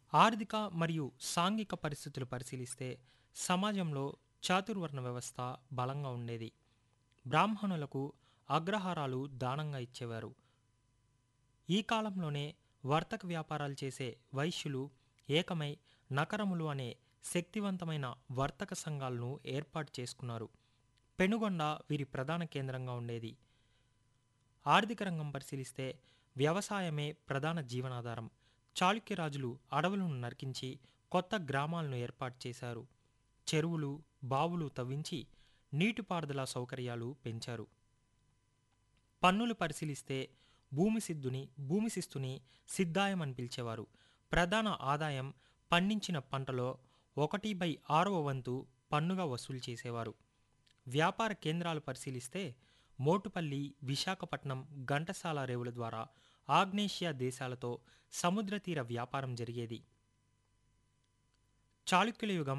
ఆర్థిక మరియు సాంఘిక పరిస్థితులు పరిశీలిస్తే సమాజంలో చాతుర్వర్ణ వ్యవస్థ బలంగా ఉండేది బ్రాహ్మణులకు అగ్రహారాలు దానంగా ఇచ్చేవారు ఈ కాలంలోనే వర్తక వ్యాపారాలు చేసే వైశ్యులు ఏకమై నకరములు అనే శక్తివంతమైన వర్తక సంఘాలను ఏర్పాటు చేసుకున్నారు పెనుగొండ వీరి ప్రధాన కేంద్రంగా ఉండేది ఆర్థిక రంగం పరిశీలిస్తే వ్యవసాయమే ప్రధాన జీవనాధారం చాళుక్య రాజులు అడవులను నరికించి కొత్త గ్రామాలను ఏర్పాటు చేశారు చెరువులు బావులు తవ్వించి నీటిపారుదల సౌకర్యాలు పెంచారు పన్నులు పరిశీలిస్తే భూమి సిద్ధుని భూమి శిస్తుని సిద్ధాయం అని పిలిచేవారు ప్రధాన ఆదాయం పండించిన పంటలో ఒకటి బై ఆరవ వంతు పన్నుగా వసూలు చేసేవారు వ్యాపార కేంద్రాలు పరిశీలిస్తే మోటుపల్లి విశాఖపట్నం ఘంటసాల రేవుల ద్వారా ఆగ్నేషియా దేశాలతో సముద్ర తీర వ్యాపారం జరిగేది చాళుక్యుల యుగం